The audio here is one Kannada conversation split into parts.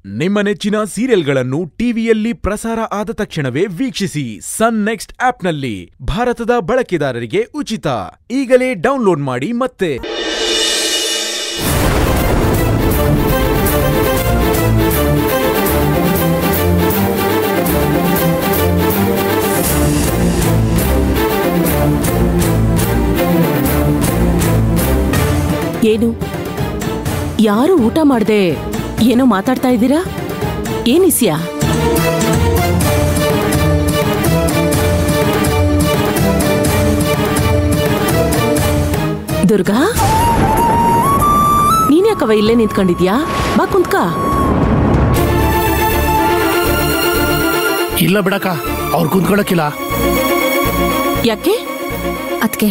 ನಿಮ್ಮ ನೆಚ್ಚಿನ ಸೀರಿಯಲ್ಗಳನ್ನು ಟಿವಿಯಲ್ಲಿ ಪ್ರಸಾರ ಆದ ತಕ್ಷಣವೇ ವೀಕ್ಷಿಸಿ ಸನ್ ನೆಕ್ಸ್ಟ್ ಆಪ್ನಲ್ಲಿ ಭಾರತದ ಬಳಕೆದಾರರಿಗೆ ಉಚಿತ ಈಗಲೇ ಡೌನ್ಲೋಡ್ ಮಾಡಿ ಮತ್ತೆ ಏನು ಯಾರು ಊಟ ಮಾಡ್ದೆ ಏನೋ ಮಾತಾಡ್ತಾ ಇದ್ದೀರಾ ಏನಿಸ್ಯಾ ದುರ್ಗಾ ನೀನ್ಯಾಕವ ಇಲ್ಲೇ ನಿಂತ್ಕೊಂಡಿದ್ಯಾ ಬಾ ಕುಂತ್ಕ ಇಲ್ಲ ಬಿಡಕ್ಕ ಅವ್ರು ಕುಂತ್ಕೊಳಕ್ಕಿಲ್ಲ ಯಾಕೆ ಅದ್ಕೆ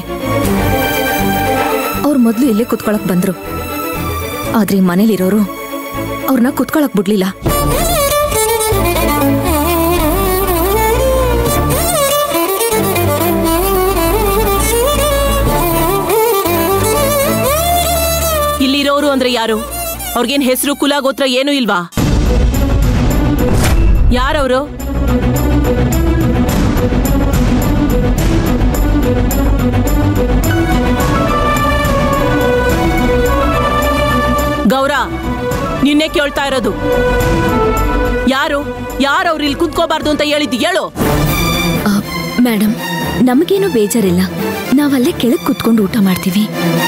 ಅವ್ರು ಮೊದಲು ಇಲ್ಲೇ ಕುತ್ಕೊಳಕ್ ಬಂದ್ರು ಆದ್ರೆ ಈ ಮನೇಲಿರೋರು ಅವ್ರನ್ನ ಕುತ್ಕೊಳಕ್ ಬಿಡ್ಲಿಲ್ಲ ಇಲ್ಲಿರೋರು ಅಂದ್ರೆ ಯಾರು ಅವ್ರಿಗೇನ್ ಹೆಸರು ಕುಲ ಗೋತ್ರ ಏನೂ ಇಲ್ವಾ ಯಾರವರು ಗೌರ ನಿನ್ನೆ ಕೇಳ್ತಾ ಇರೋದು ಯಾರು ಯಾರು ಅವ್ರು ಇಲ್ಲಿ ಕುಂತ್ಕೋಬಾರ್ದು ಅಂತ ಹೇಳಿದ್ದು ಹೇಳು ಆ, ಮೇಡಮ್ ನಮಗೇನು ಬೇಜಾರಿಲ್ಲ ನಾವಲ್ಲೇ ಕೆಳಗ್ ಕುತ್ಕೊಂಡು ಊಟ ಮಾಡ್ತೀವಿ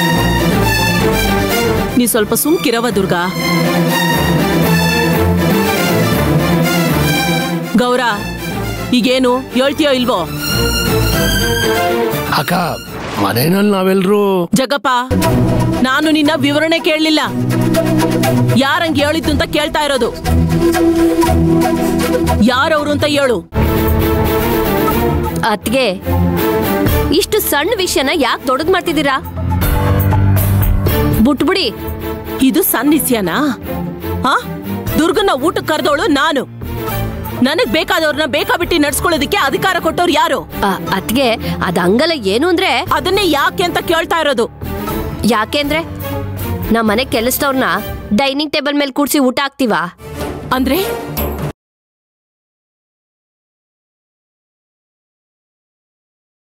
ನೀ ಸ್ವಲ್ಪ ಸುಮ್ಕಿರವ ದುರ್ಗಾ ಗೌರ ಈಗೇನು ಹೇಳ್ತೀಯೋ ಇಲ್ವೋ ಅಕ್ಕ ಮನೆಯಲ್ಲಿ ನಾವೆಲ್ರೂ ಜಗಪ್ಪ ನಾನು ನಿನ್ನ ವಿವರಣೆ ಕೇಳಲಿಲ್ಲ ಯಾರಂಗ್ ಹೇಳಿದ್ದು ಅಂತ ಕೇಳ್ತಾ ಇರೋದು ಯಾರವ್ರು ಅಂತ ಹೇಳು ಅತ್ಗೆ ಇಷ್ಟು ಸಣ್ಣ ವಿಷಯನ ಯಾಕೆ ದೊಡ್ಡದ್ ಮಾಡ್ತಿದ್ದೀರಾ ಬಿಟ್ಬಿಡಿ ಇದು ಸನ್ನಿಸ್ಯನಾ ಹಾ ದುರ್ಗನ ಊಟಕ್ಕೆ ಕರೆದವಳು ನಾನು ನನಗ್ ಬೇಕಾದವ್ರನ್ನ ಬೇಕಾಬಿಟ್ಟಿ ನಡ್ಸ್ಕೊಳ್ಳೋದಕ್ಕೆ ಅಧಿಕಾರ ಕೊಟ್ಟವ್ರು ಯಾರು ಆ, ಅತ್ಗೆ ಅದ್ ಹಂಗಲ್ಲ ಏನು ಅಂದ್ರೆ ಅದನ್ನೇ ಯಾಕೆ ಅಂತ ಕೇಳ್ತಾ ಇರೋದು ಯಾಕೆಂದ್ರೆ ನಮ್ ಮನೆ ಕೆಲಸದವ್ರನ್ನ ಡೈನಿಂಗ್ ಟೇಬಲ್ ಮೇಲೆ ಕೂಡ್ಸಿ ಊಟ ಹಾಕ್ತಿವಾ ಅಂದ್ರೆ